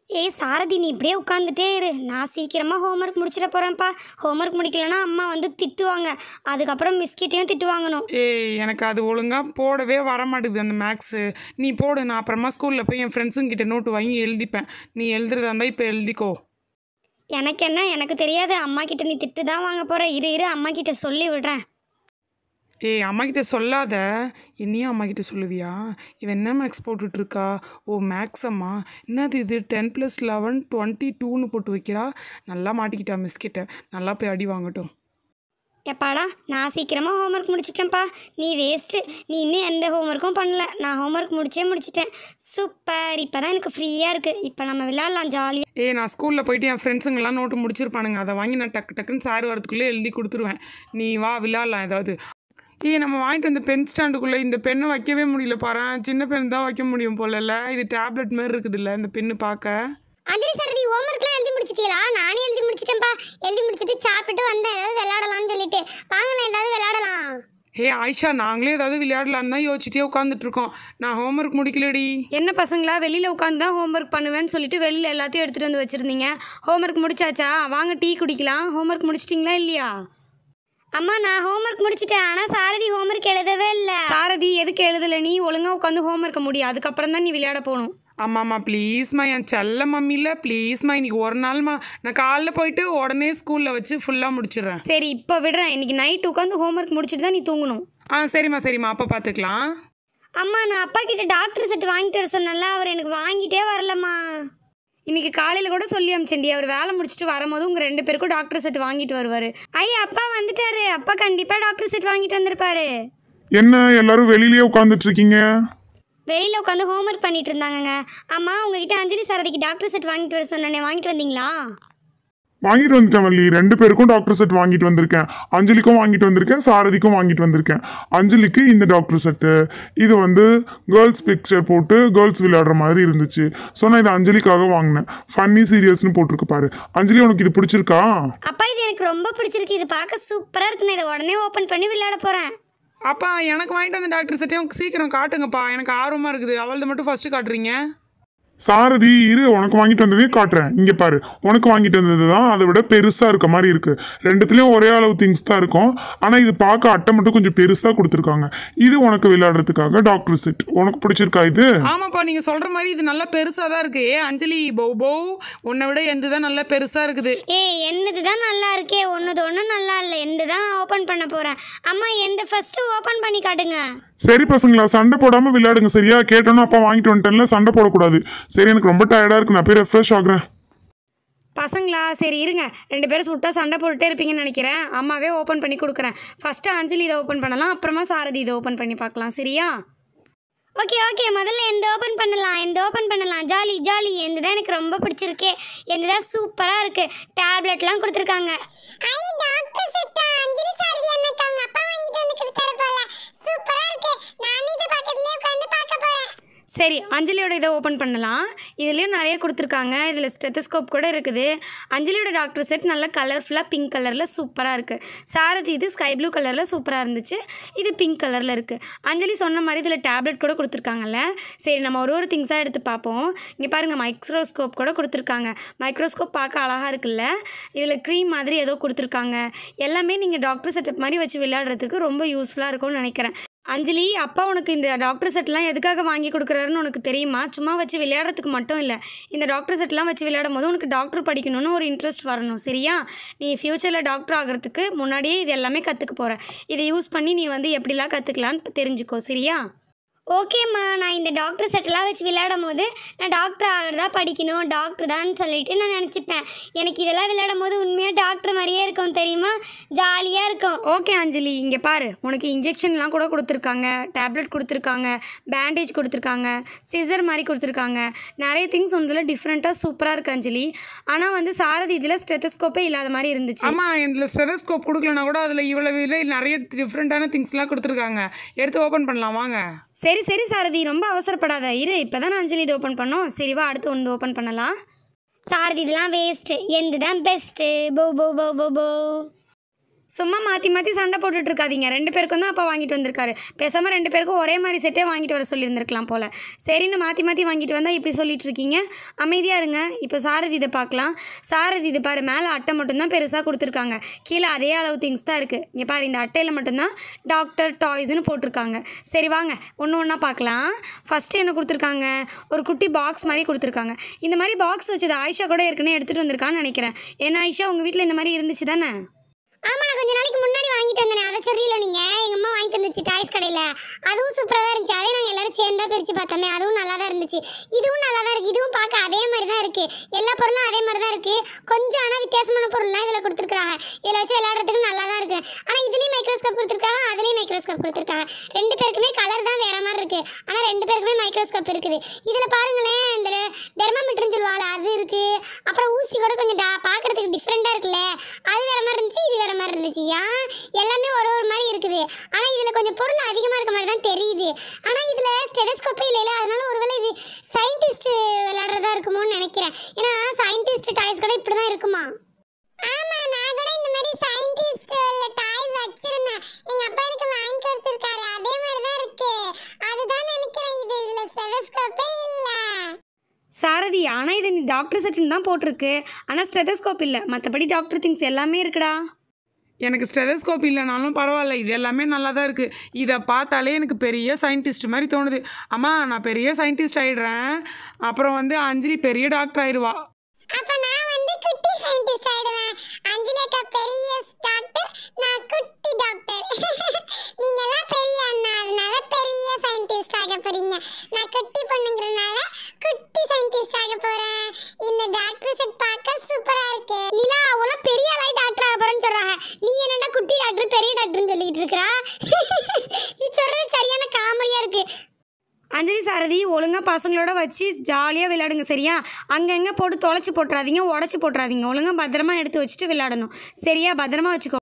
ஏய் சாரதி நீ இப்படியே உட்காந்துட்டே இரு நான் சீக்கிரமாக ஹோம்ஒர்க் முடிச்சிட போகிறேன்ப்பா ஹோம்ஒர்க் முடிக்கலன்னா அம்மா வந்து திட்டுவாங்க அதுக்கப்புறம் மிஸ்கிட்டையும் திட்டு வாங்கணும் ஏய் எனக்கு அது ஒழுங்காக போடவே வர மாட்டேங்குது அந்த மேக்ஸு நீ போடு நான் அப்புறமா ஸ்கூலில் போய் என் ஃப்ரெண்ட்ஸுங்கிட்ட நோட்டு வாங்கி எழுதிப்பேன் நீ எழுதுறதா இருந்தால் இப்போ எழுதிக்கோ எனக்கு என்ன எனக்கு தெரியாது அம்மா கிட்ட நீ திட்டு தான் வாங்க போகிற இரு இரு அம்மா கிட்ட சொல்லி விடுறேன் ஏய் அம்மா கிட்ட சொல்லாத என்னையும் அம்மா கிட்ட சொல்லுவியா இவன் என்ன மேக்ஸ் போட்டுட்ருக்கா ஓ மேக்ஸ் அம்மா என்னது இது டென் ப்ளஸ் லெவன் டுவெண்ட்டி டூன்னு போட்டு வைக்கிறா நல்லா மாட்டிக்கிட்டா மிஸ் கிட்ட நல்லா போய் அடி வாங்கட்டும் எப்பாடா நான் சீக்கிரமாக ஹோம்ஒர்க் முடிச்சிட்டேன்ப்பா நீ வேஸ்ட்டு நீ இன்னும் எந்த ஹோம்ஒர்க்கும் பண்ணல நான் ஹோம்ஒர்க் முடிச்சே முடிச்சிட்டேன் சூப்பர் இப்போ தான் எனக்கு ஃப்ரீயாக இருக்குது இப்போ நம்ம விளையாடலாம் ஜாலியாக ஏய் நான் ஸ்கூலில் போயிட்டு என் ஃப்ரெண்ட்ஸுங்கெல்லாம் நோட்டு முடிச்சிருப்பானுங்க அதை வாங்கி நான் டக்கு டக்குன்னு சார் வரதுக்குள்ளே எழுதி கொடுத்துருவேன் நீ வா விளாட்லாம் ஏதாவது ஏய் நம்ம வாங்கிட்டு வந்த பென் ஸ்டாண்டுக்குள்ளே இந்த பெண்ணை வைக்கவே முடியல பாரு சின்ன பென் தான் வைக்க முடியும் போலல்ல இது டேப்லெட் மாதிரி இருக்குதுல்ல இந்த பெண்ணு பார்க்க அஞ்சலி சார் நீ ஹோம்ஒர்க்லாம் எழுதி முடிச்சிட்டீங்களா நானே எழுதி முடிச்சிட்டேன்ப்பா எழுதி முடிச்சிட்டு சாப்பிட்டு வந்தேன் ஏதாவது விளையாடலாம்னு சொல்லிட்டு வாங்கலாம் ஏதாவது விளையாடலாம் ஹே ஆயிஷா நாங்களே ஏதாவது விளையாடலான்னு தான் யோசிச்சிட்டே உட்காந்துட்டு இருக்கோம் நான் ஹோம்ஒர்க் முடிக்கலடி என்ன பசங்களா வெளியில் உட்காந்து தான் ஹோம்ஒர்க் பண்ணுவேன்னு சொல்லிட்டு வெளியில் எல்லாத்தையும் எடுத்துகிட்டு வந்து வச்சுருந்தீங்க ஹோம்ஒர்க் முடிச்சாச்சா வாங்க டீ குடிக்கலாம் ஹோம்ஒர்க் முடிச்சிட்டிங்களா இல்லையா அம்மா நான் ஹோம்ஒர்க் முடிச்சிட்டேன் ஆனால் சாரதி ஹோம்ஒர்க் எழுதவே இல்லை சாரதி எதுக்கு எழுதலை நீ ஒழுங்காக உட்காந்து ஹோம்ஒர்க்கை முடியும் அதுக்கப்புறம் தான் நீ விளையாட போகணும் அம்மாம்மா ப்ளீஸ்மா என் செல்ல மம்மியில் ப்ளீஸ்மா இன்னைக்கு ஒரு நாள்மா நான் காலைல போயிட்டு உடனே ஸ்கூலில் வச்சு ஃபுல்லாக முடிச்சிடுறேன் சரி இப்போ விடுறேன் இன்னைக்கு நைட் உட்காந்து ஹோம்ஒர்க் முடிச்சுட்டு தான் நீ தூங்கணும் ஆ சரிம்மா சரிம்மா அப்போ பார்த்துக்கலாம் அம்மா நான் அப்பா கிட்ட டாக்டர் செட் வாங்கிட்டு வர சொன்னல அவர் எனக்கு வாங்கிட்டே வரலம்மா இன்னைக்கு காலையில் கூட சொல்லி அமிச்சேன்டி அவர் வேலை முடிச்சுட்டு வரும்போது உங்கள் ரெண்டு பேருக்கும் டாக்டர் செட் வாங்கிட்டு வருவார் ஐயா அப்பா வந்துட்டாரு அப்பா கண்டிப்பாக டாக்டர் செட் வாங்கிட்டு வந்திருப்பாரு என்ன எல்லாரும் வெளியிலேயே உட்காந்துட்டு இருக்கீங்க வெளியில் உட்காந்து ஹோம்ஒர்க் பண்ணிட்டு இருந்தாங்கங்க அம்மா உங்ககிட்ட அஞ்சலி சாரதிக்கு டாக்டர் செட் வாங்கிட்டு வர சொன்னேனே வாங்கிட்டு வந்தீங்களா வாங்கிட்டு வந்துட்டேன் வள்ளி ரெண்டு பேருக்கும் டாக்டர் செட் வாங்கிட்டு வந்திருக்கேன் அஞ்சலிக்கும் வாங்கிட்டு வந்திருக்கேன் சாரதிக்கும் வாங்கிட்டு வந்திருக்கேன் அஞ்சலிக்கு இந்த டாக்டர் செட்டு இது வந்து கேர்ள்ஸ் பிக்சர் போட்டு கேர்ள்ஸ் விளையாடுற மாதிரி இருந்துச்சு ஸோ நான் இது அஞ்சலிக்காக வாங்கினேன் ஃபன்னி சீரியஸ்னு போட்டிருக்கு பாரு அஞ்சலி உனக்கு இது பிடிச்சிருக்கா அப்பா இது எனக்கு ரொம்ப பிடிச்சிருக்கு இது பார்க்க சூப்பராக இருக்கு நான் இதை உடனே ஓப்பன் பண்ணி விளையாட போகிறேன் அப்பா எனக்கு வாங்கிட்டு வந்த டாக்டர் சட்டையும் சீக்கிரம் காட்டுங்கப்பா எனக்கு ஆர்வமாக இருக்குது அவளது மட்டும் ஃபஸ்ட்டு காட்டுறீங்க சாரதி இரு உனக்கு வாங்கிட்டு வந்ததே காட்டுறேன் இங்க பாரு உனக்கு வாங்கிட்டு வந்தது தான் அதை விட பெருசா இருக்க மாதிரி இருக்கு ரெண்டுத்துலயும் ஒரே அளவு திங்ஸ் தான் இருக்கும் ஆனா இது பார்க்க அட்டை மட்டும் கொஞ்சம் பெருசா கொடுத்துருக்காங்க இது உனக்கு விளையாடுறதுக்காக டாக்டர் செட் உனக்கு பிடிச்சிருக்கா இது ஆமாப்பா நீங்கள் சொல்கிற மாதிரி இது நல்லா பெருசாக தான் இருக்குது ஏ அஞ்சலி பௌ பௌ உன்னை விட எந்த தான் நல்லா பெருசாக இருக்குது ஏய் என்னது தான் நல்லா இருக்கே ஒன்றுது ஒன்றும் நல்லா இல்லை எந்த தான் ஓப்பன் பண்ண போகிறேன் அம்மா எந்த ஃபஸ்ட்டு ஓப்பன் பண்ணி காட்டுங்க சரி பசங்களா சண்டை போடாம விளையாடுங்க சரியா கேட்டோன்னா அப்பா வாங்கிட்டு வந்துட்டேன்ல சண்டை போடக்கூடாது சரி எனக்கு ரொம்ப டயர்டா இருக்கு நான் போய் ரெஃப்ரெஷ் ஆகுறேன் பசங்களா சரி இருங்க ரெண்டு பேரும் சுட்டா சண்டை போட்டுட்டே இருப்பீங்கன்னு நினைக்கிறேன் அம்மாவே ஓப்பன் பண்ணி கொடுக்குறேன் ஃபஸ்ட்டு அஞ்சலி இதை ஓப்பன் பண்ணலாம் அப்புறமா சாரதி இதை ஓப்பன் பண்ணி பார்க்கலாம் சரியா ஓகே ஓகே முதல்ல எந்த ஓப்பன் பண்ணலாம் எந்த ஓப்பன் பண்ணலாம் ஜாலி ஜாலி எந்த தான் எனக்கு ரொம்ப பிடிச்சிருக்கே எந்த தான் சூப்பராக இருக்கு டேப்லெட்லாம் கொடுத்துருக்காங்க ஐ டாக்டர் செட்டா அஞ்சலி சாரதி அண்ணாக்கு அவங்க அப்பா வாங்கிட்டு வந்து கொடுத்தாரு போல சூப்பராக இருக்கு நான் இது பக்கத்துலயே உட்காந்து பார்க்க போறேன் சரி அஞ்சலியோட இதை ஓப்பன் பண்ணலாம் இதுலேயும் நிறைய கொடுத்துருக்காங்க இதில் ஸ்டெத்தஸ்கோப் கூட இருக்குது அஞ்சலியோட டாக்டர் செட் நல்லா கலர்ஃபுல்லாக பிங்க் கலரில் சூப்பராக இருக்குது சாரதி இது ஸ்கை ப்ளூ கலரில் சூப்பராக இருந்துச்சு இது பிங்க் கலரில் இருக்குது அஞ்சலி சொன்ன மாதிரி இதில் டேப்லெட் கூட கொடுத்துருக்காங்கல்ல சரி நம்ம ஒரு ஒரு திங்ஸாக எடுத்து பார்ப்போம் இங்கே பாருங்கள் மைக்ரோஸ்கோப் கூட கொடுத்துருக்காங்க மைக்ரோஸ்கோப் பார்க்க அழகாக இருக்குல்ல இதில் க்ரீம் மாதிரி ஏதோ கொடுத்துருக்காங்க எல்லாமே நீங்கள் டாக்டர் செட்டப் மாதிரி வச்சு விளையாடுறதுக்கு ரொம்ப யூஸ்ஃபுல்லாக இருக்கும்னு நினைக்கிறேன் அஞ்சலி அப்பா உனக்கு இந்த டாக்டர் செட்லாம் எதுக்காக வாங்கி கொடுக்குறாருன்னு உனக்கு தெரியுமா சும்மா வச்சு விளையாடுறதுக்கு மட்டும் இல்லை இந்த டாக்டர் செட்லாம் வச்சு விளையாடும் போது உனக்கு டாக்டர் படிக்கணும்னு ஒரு இன்ட்ரெஸ்ட் வரணும் சரியா நீ ஃப்யூச்சரில் டாக்டர் ஆகிறதுக்கு முன்னாடியே இது எல்லாமே கற்றுக்க போகிற இதை யூஸ் பண்ணி நீ வந்து எப்படிலாம் கற்றுக்கலான்னு தெரிஞ்சுக்கோ சரியா ஓகேம்மா நான் இந்த டாக்டர் செட்டெல்லாம் வச்சு விளையாடும் போது நான் டாக்டர் ஆகிறதா படிக்கணும் டாக்டர் தான் சொல்லிட்டு நான் நினச்சிப்பேன் எனக்கு இதெல்லாம் விளையாடும் போது உண்மையாக டாக்டர் மாதிரியே இருக்கும் தெரியுமா ஜாலியாக இருக்கும் ஓகே அஞ்சலி இங்கே பாரு உனக்கு இன்ஜெக்ஷன்லாம் கூட கொடுத்துருக்காங்க டேப்லெட் கொடுத்துருக்காங்க பேண்டேஜ் கொடுத்துருக்காங்க சிசர் மாதிரி கொடுத்துருக்காங்க நிறைய திங்ஸ் ஒன்றில் டிஃப்ரெண்ட்டாக சூப்பராக இருக்குது அஞ்சலி ஆனால் வந்து சாரதி இதில் ஸ்டெத்தஸ்கோப்பே இல்லாத மாதிரி இருந்துச்சு ஆமாம் இதில் ஸ்டெதஸ்கோப் கொடுக்கலனா கூட அதில் இவ்வளவு இதில் நிறைய டிஃப்ரெண்ட்டான திங்ஸ்லாம் கொடுத்துருக்காங்க எடுத்து ஓப்பன் பண்ணலாம் வாங்க சரி சரி சாரதி ரொம்ப அவசரப்படாத இரு இப்போ தானே அஞ்சலி இது ஓப்பன் பண்ணோம் சரி வா அடுத்து ஒன்று ஓப்பன் பண்ணலாம் சாரதி இதெல்லாம் வேஸ்ட்டு எந்த தான் பெஸ்ட்டு போ போ போ போ போ சும்மா மாற்றி மாற்றி சண்டை போட்டுட்டு இருக்காதீங்க ரெண்டு பேருக்கும் தான் அப்பா வாங்கிட்டு வந்திருக்காரு பேசாமல் ரெண்டு பேருக்கும் ஒரே மாதிரி செட்டே வாங்கிட்டு வர சொல்லியிருந்திருக்கலாம் போல் சரின்னு மாற்றி மாற்றி வாங்கிட்டு வந்தால் இப்படி சொல்லிட்டு இருக்கீங்க அமைதியாக இருங்க இப்போ சாரதி இதை பார்க்கலாம் சாரதி இது பாரு மேலே அட்டை மட்டும்தான் பெருசாக கொடுத்துருக்காங்க கீழே அதே அளவு திங்ஸ் தான் இருக்குது இங்கே பாரு இந்த அட்டையில் மட்டும்தான் டாக்டர் டாய்ஸ்னு போட்டிருக்காங்க சரி வாங்க ஒன்று ஒன்றா பார்க்கலாம் ஃபஸ்ட்டு என்ன கொடுத்துருக்காங்க ஒரு குட்டி பாக்ஸ் மாதிரி கொடுத்துருக்காங்க இந்த மாதிரி பாக்ஸ் வச்சது ஆயிஷா கூட ஏற்கனவே எடுத்துகிட்டு வந்திருக்கான்னு நினைக்கிறேன் ஏன்னா ஆயிஷா உங்கள் வீட்டில் இந்த மாதிரி இருந்துச்சு தானே ஆமா நான் கொஞ்ச நாளைக்கு முன்னாடி வாங்கிட்டு வந்தேன் அதை சொல்றீங்களா நீங்க எங்க அம்மா வாங்கிட்டு வந்துச்சு டாய்ஸ் கடையில அதுவும் சூப்பரா தான் இருந்துச்சு அதே நாங்க எல்லாரும் சேர்ந்தா பிரிச்சு பார்த்தோமே அதுவும் நல்லா தான் இருந்துச்சு இதுவும் நல்லா தான் இருக்கு இதுவும் பார்க்க அதே மாதிரி தான் இருக்கு எல்லா பொருளும் அதே மாதிரி தான் இருக்கு கொஞ்சம் ஆனா வித்தியாசமான பொருள்லாம் இதுல கொடுத்துருக்காங்க இதுல வச்சு விளையாடுறதுக்கு நல்லா தான் இருக்கு ஆனா இதுலயும் மைக்ரோஸ்கோப் கொடுத்துருக்காங்க அதுலயும் மைக்ரோஸ்கோப் கொடுத்துருக்காங்க ரெண்டு பேருக்குமே கலர் தான் வேற மாதிரி இருக்கு ஆனா ரெண்டு பேருக்குமே மைக்ரோஸ்கோப் இருக்குது இதுல பாருங்களேன் இந்த தெர்மாமீட்டர்னு சொல்லுவாங்க அது இருக்கு அப்புறம் ஊசி கூட கொஞ்சம் டா- பார்க்கறதுக்கு டிஃப்ரெண்டா இருக்குல்ல அது வேற மாதிரி இருந்துச்சு இது வேற மாதிரி இருந்துச்சு ஏன் எல்லாமே ஒரு ஒரு மாதிரி இருக்குது ஆனா இதுல கொஞ்சம் பொருள் அதிகமா இருக்க மாதிரி தான் தெரியுது ஆனா இதுல ஸ்டெதஸ்கோப்பே இல்லைல அதனால ஒருவேளை இது சயின்டிஸ்ட் விளையாடுறதா இருக்குமோன்னு நினைக்கிறேன் ஏன்னா சயின்டிஸ்ட் டாய்ஸ் கூட இப்படிதான் இருக்குமா ஆமா நான் கூட இந்த மாதிரி சயின்டிஸ்ட் டாய்ஸ் வச்சிருந்தேன் எங்க அப்பா எனக்கு வாங்கி கொடுத்திருக்காரு அதே மாதிரி தான் இருக்கு அதுதான் நினைக்கிறேன் இது இதுல ஸ்டெதஸ்கோப்பே இல்ல சாரதி ஆனால் இது நீ டாக்டர் செட்டுன்னு தான் போட்டிருக்கு ஆனால் ஸ்டெதஸ்கோப் இல்லை மற்றபடி டாக்டர் திங்ஸ் எல்லாமே இருக்குடா எனக்கு ஸ்டெதஸ்கோப் இல்லைனாலும் பரவாயில்ல இது எல்லாமே நல்லா தான் இருக்குது இதை பார்த்தாலே எனக்கு பெரிய சயின்டிஸ்ட் மாதிரி தோணுது அம்மா நான் பெரிய சயின்டிஸ்ட் ஆயிடுறேன் அப்புறம் வந்து அஞ்சலி பெரிய டாக்டர் ஆயிடுவா அப்ப நான் வந்து குட்டி சயின்டிஸ்ட் ஆயிடுவேன் அஞ்சலி அக்கா பெரிய டாக்டர் நான் குட்டி டாக்டர் நீங்க எல்லாம் பெரிய அண்ணா அதனால பெரிய சயின்டிஸ்ட் ஆக போறீங்க நான் குட்டி பொண்ணுங்கிறனால குட்டி சயின்டிஸ்ட் ஆக போறேன் இந்த டாக்டர் செட் பார்க்க சூப்பரா இருக்கு நிலா அவள பெரிய ஆளாய் டாக்டர் ஆக போறேன்னு சொல்றாங்க நீ என்னடா குட்டி டாக்டர் பெரிய டாக்டர்னு சொல்லிட்டு இருக்கா நீ சொல்றது சரியான காமெடியா இருக்கு அஞ்சலி சாரதி ஒழுங்காக பசங்களோட வச்சு ஜாலியாக விளையாடுங்க சரியா அங்கங்கே போட்டு தொலைச்சி போட்டுறாதீங்க உடச்சி போட்டுறாதீங்க ஒழுங்காக பத்திரமா எடுத்து வச்சுட்டு விளையாடணும் சரியா பத்திரமா வச்சுக்கோ